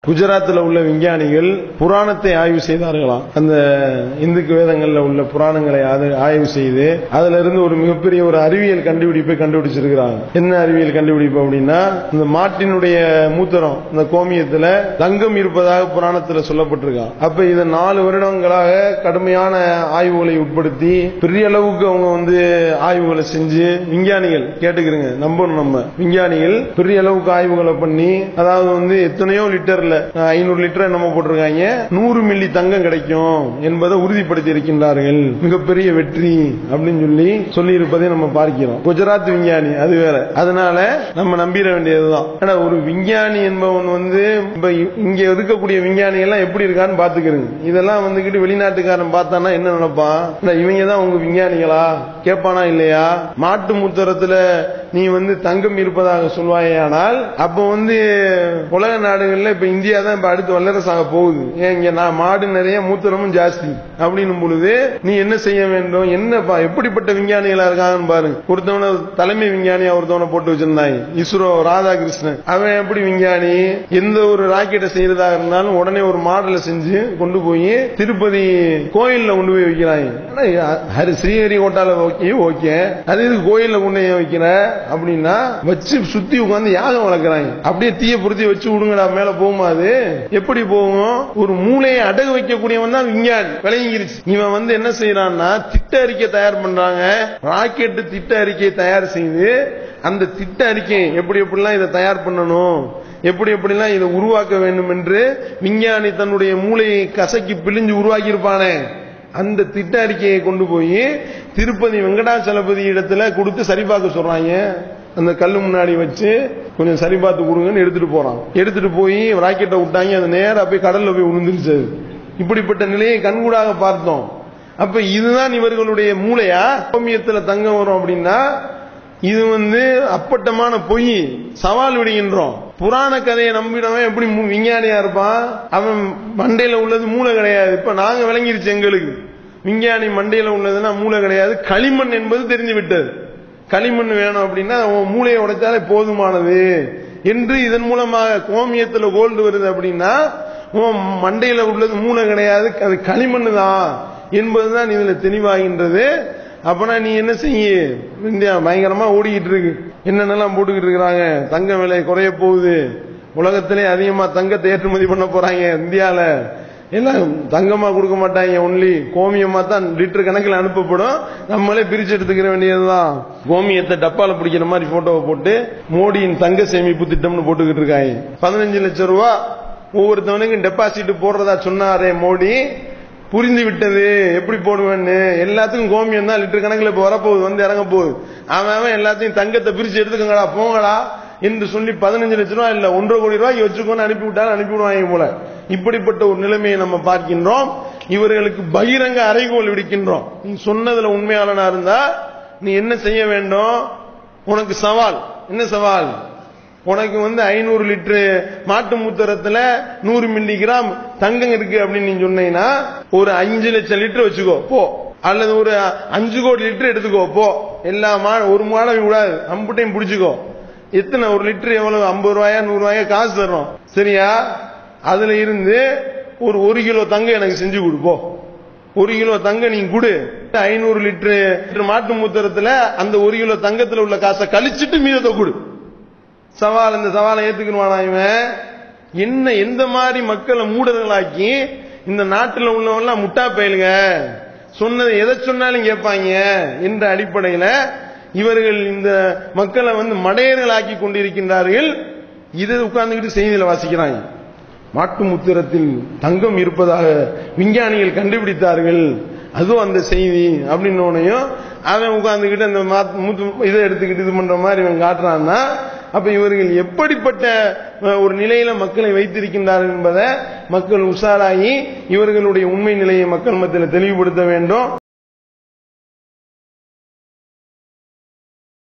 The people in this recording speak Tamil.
குஜராத்தில் உள்ள விஞ்ஞானிகள் புராணத்தை ஆய்வு செய்தார்களாம் அந்த இந்துக்கு வேதங்கள்ல உள்ள புராணங்களை ஆது- ஆய்வு செய்து அதுல இருந்து ஒரு மிகப்பெரிய ஒரு அறிவியல் கண்டுபிடிப்பை கண்டுபிடிச்சிருக்கிறாங்க என்ன அறிவியல் கண்டுபிடிப்பு அப்படின்னா இந்த மாட்டினுடைய மூத்திரம் இந்த கோமியத்துல தங்கம் இருப்பதாக புராணத்துல சொல்லப்பட்டிருக்கான் அப்ப இதை நாலு வருடங்களாக கடுமையான ஆய்வுகளை உட்படுத்தி பெரிய அளவுக்கு அவங்க வந்து ஆய்வுகளை செஞ்சு விஞ்ஞானிகள் கேட்டுக்கிறங்க நம்பணும் நம்ம விஞ்ஞானிகள் பெரிய அளவுக்கு ஆய்வுகளை பண்ணி அதாவது வந்து எத்தனையோ லிட்டர்ல ஐநூறு லிட்டர் நம்ம போட்டிருக்காங்க நூறு மில்லி தங்கம் கிடைக்கும் என்பதை உறுதிப்படுத்தி இருக்கின்றார்கள் மிகப்பெரிய வெற்றி அப்படின்னு சொல்லி சொல்லி இருப்பதை நம்ம பார்க்கிறோம் குஜராத் விஞ்ஞானி அது வேற அதனால நம்ம நம்பிட வேண்டியதுதான் ஆனா ஒரு விஞ்ஞானி என்பவன் வந்து இப்ப இங்க இருக்கக்கூடிய விஞ்ஞானி எல்லாம் எப்படி இருக்கான்னு பாத்துக்கிறங்க இதெல்லாம் வந்துகிட்டு வெளிநாட்டுக்காரன் பார்த்தானா என்ன நினைப்பான் இல்ல இவங்க தான் உங்க விஞ்ஞானிகளா கேட்பானா இல்லையா மாட்டு மூத்தரத்துல நீ வந்து தங்கம் இருப்பதாக சொல்வாயானால் அப்ப வந்து உலக நாடுகள்ல இப்ப இந்தியா தான் இப்ப அடுத்து வல்லரசாக போகுது ஏன் இங்க நான் மாடு நிறைய மூத்திரமும் ஜாஸ்தி அப்படின்னும் பொழுது நீ என்ன செய்ய வேண்டும் என்னப்பா எப்படிப்பட்ட விஞ்ஞானிகளா இருக்காங்கன்னு பாருங்க ஒருத்தவன தலைமை விஞ்ஞானியா ஒருத்தவனை போட்டு வச்சிருந்தாங்க இஸ்ரோ ராதாகிருஷ்ணன் அவன் எப்படி விஞ்ஞானி எந்த ஒரு ராக்கெட்டை செய்யறதா இருந்தாலும் உடனே ஒரு மாடலை செஞ்சு கொண்டு போய் திருப்பதி கோயில்ல கொண்டு போய் வைக்கிறாங்க ஆனா, ஹரி ஸ்ரீஹரிகோட்டால ஓகே ஓகே அது இது கோயில்ல கொண்டு போய் வைக்கிற அப்படின்னா வச்சு சுத்தி உட்கார்ந்து யாகம் வளர்க்கறாங்க அப்படியே தீய பொருத்தி வச்சு விடுங்கடா மேல போகுமா அது எப்படி போகும் ஒரு மூளையை அடகு வைக்கக்கூடியவன் தான் விஞ்ஞானி விளங்கிருச்சு இவன் வந்து என்ன செய்யறான்னா திட்ட அறிக்கை தயார் பண்றாங்க ராக்கெட் திட்ட அறிக்கையை தயார் செய்து அந்த திட்ட அறிக்கை எப்படி எப்படிலாம் இதை தயார் பண்ணணும் எப்படி எப்படிலாம் இதை உருவாக்க வேண்டும் என்று விஞ்ஞானி தன்னுடைய மூளையை கசக்கி பிழிஞ்சு உருவாக்கி இருப்பானே அந்த திட்ட அறிக்கையை கொண்டு போய் திருப்பதி வெங்கடாச்சலபதி இடத்துல கொடுத்து சரிபார்க்க சொல்றாங்க அந்த கல்லு முன்னாடி வச்சு கொஞ்சம் சரி பார்த்து கொடுங்கன்னு எடுத்துட்டு போறான் எடுத்துட்டு போய் ராக்கெட்டை விட்டாங்க அது நேரா போய் கடல்ல போய் விழுந்துருச்சு அது. இப்படிப்பட்ட நிலையை கண்கூடாக பார்த்தோம் அப்ப இதுதான் இவர்களுடைய மூளையா கோமியத்துல தங்கம் வரும் அப்படின்னா இது வந்து அப்பட்டமான பொய் சவால் விடுகின்றோம் புராண கதையை நம்பினவன் எப்படி மு- விஞ்ஞானியா இருப்பான் அவன் மண்டையில உள்ளது மூளை கிடையாது இப்ப நாங்க விளங்கிருச்சு எங்களுக்கு விஞ்ஞானி மண்டையில உள்ளதுன்னா மூளை கிடையாது களிமண் என்பது தெரிஞ்சு விட்டது களிமண் வேணும் அப்படின்னா உன் மூளையை உடைச்சாலே போதுமானது என்று இதன் மூலமாக கோமியத்துல கோல்டு வருது அப்படின்னா உன் மண்டையில உள்ளது மூளை கிடையாது அது களிமண் தான் என்பதுதான் இதுல தெளிவாகின்றது அப்பனா நீ என்ன செய்ய இந்தியா பயங்கரமா ஓடிக்கிட்டு இருக்கு என்னென்னலாம் போட்டுக்கிட்டு இருக்கிறாங்க தங்க விலை குறைய போகுது உலகத்திலே அதிகமா தங்கத்தை ஏற்றுமதி பண்ண போறாங்க இந்தியால எல்லாம் தங்கமா கொடுக்க மாட்டாங்க ஒன்லி கோமியமா தான் லிட்டர் கணக்கில் அனுப்பப்படும் நம்மளே பிரிச்சு எடுத்துக்கிற வேண்டியதுதான் கோமியத்தை டப்பால பிடிக்கிற மாதிரி போட்டோவை போட்டு மோடியின் தங்க சேமிப்பு திட்டம்னு போட்டுக்கிட்டு இருக்காங்க பதினஞ்சு லட்சம் ரூபா ஒவ்வொருத்தவனுக்கும் டெபாசிட் போடுறதா சொன்னாரே மோடி புரிந்து விட்டது எப்படி போடுவேன்னு எல்லாத்துக்கும் கோமியம் தான் லிட்டர் கணக்கில் இப்ப வரப்போகுது வந்து இறங்க போகுது அவன் அவன் எல்லாத்தையும் தங்கத்தை பிரிச்சு எடுத்துக்கங்கடா போங்கடா என்று சொல்லி பதினஞ்சு லட்ச ரூபாய் இல்ல ஒன்றரை கோடி ரூபாய் வச்சுக்கோன்னு அனுப்பி விட்டாலும் அனுப்பி விடுவாங்க போல இப்படிப்பட்ட ஒரு நிலைமையை நம்ம பார்க்கின்றோம் இவர்களுக்கு பகிரங்க அறைகோல் விடுக்கின்றோம் நீ சொன்னதுல உண்மையாளனா இருந்தா நீ என்ன செய்ய வேண்டும் உனக்கு சவால் என்ன சவால் உனக்கு வந்து ஐநூறு லிட்டரு மாட்டு மூத்திரத்துல நூறு மில்லி கிராம் தங்கம் இருக்கு அப்படின்னு நீ சொன்னீங்கன்னா ஒரு அஞ்சு லட்சம் லிட்டர் வச்சுக்கோ போ அல்லது ஒரு அஞ்சு கோடி லிட்டர் எடுத்துக்கோ போ எல்லா மா ஒரு மாடம் விடாது அம்புட்டையும் பிடிச்சுக்கோ எத்தனை ஒரு லிட்டர் எவ்வளவு ஐம்பது ரூபாயா நூறு ரூபாயா காசு தர்றோம் சரியா அதுல இருந்து ஒரு ஒரு கிலோ தங்கம் எனக்கு செஞ்சு கொடுப்போ ஒரு கிலோ தங்கம் நீ கொடு ஐநூறு லிட்டரு மாட்டு மூத்திரத்துல அந்த ஒரு கிலோ தங்கத்துல உள்ள காசை கழிச்சிட்டு மீதத்தை கொடு சவால் இந்த சவாலை ஏத்துக்கணுவானா இவன் என்ன எந்த மாதிரி மக்களை மூடர்களாக்கி இந்த நாட்டில் உள்ளவங்கலாம் முட்டா பயலுங்க சொன்னது எதை சொன்னாலும் கேட்பாங்க என்ற அடிப்படையில இவர்கள் இந்த மக்களை வந்து மடையர்களாக்கி கொண்டிருக்கின்றார்கள் இதை உட்கார்ந்துகிட்டு செய்தியில வாசிக்கிறாங்க மாட்டு முத்திரத்தில் தங்கம் இருப்பதாக விஞ்ஞானிகள் கண்டுபிடித்தார்கள் அதுவும் அந்த செய்தி அப்படின்னோனையும் அவன் உட்கார்ந்துகிட்டு அந்த மாத்து- மூத்து- இதை எடுத்துக்கிட்டு இது பண்ற மாதிரி இவன் காட்டுறான்னா அப்ப இவர்கள் எப்படிப்பட்ட அஹ், ஒரு நிலையில மக்களை வைத்திருக்கின்றார்கள் என்பதை மக்கள் உஷாராகி இவர்களுடைய உண்மை நிலையை மக்கள் மத்தியில் தெளிவுபடுத்த வேண்டும்